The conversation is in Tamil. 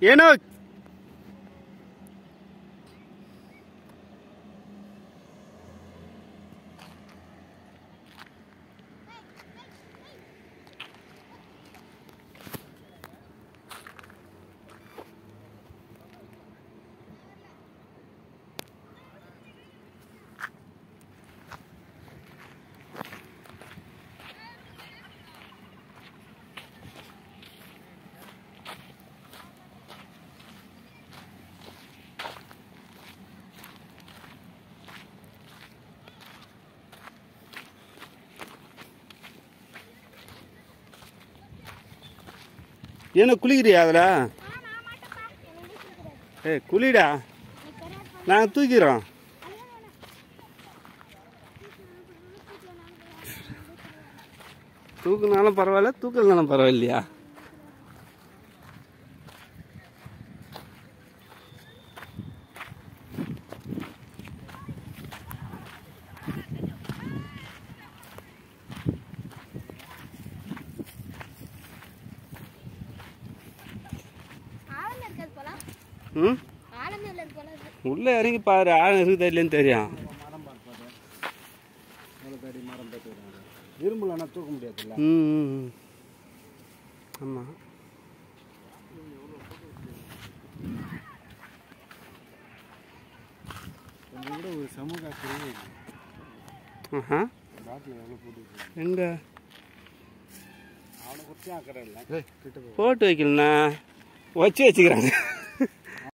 ಏನೋ ಏನೋ ಕುಲಿಗಿರಿ அதில் ஏ குளிடா நாங்கள் தூக்கிறோம் தூக்குனாலும் பரவாயில்ல தூக்கலனாலும் பரவாயில்லையா ஆழம் இருக்காது போல ம் ஆழமே இல்லை போல இருக்கு. உள்ளே இறங்கி பாரு ஆழம் இருக்குதா இல்லைன்னு தெரியும் மரம் பார்ப்பாரு எவ்வளோ அடி மரம் பார்த்துக்கிறாங்க இரும்புலன்னா தூக்க முடியாதுல்ல ம் ஆமாம் கொஞ்சம் கூட ஒரு சமூக அக்கறை ஆஹா பாட்டில் எவ்வளோ போட்டு எங்கே அவனை குறிச்சும் அக்கறை இல்லை கிட்ட போ போட்டு வைக்கலண்ணா வச்சு வச்சுக்கிறாங்க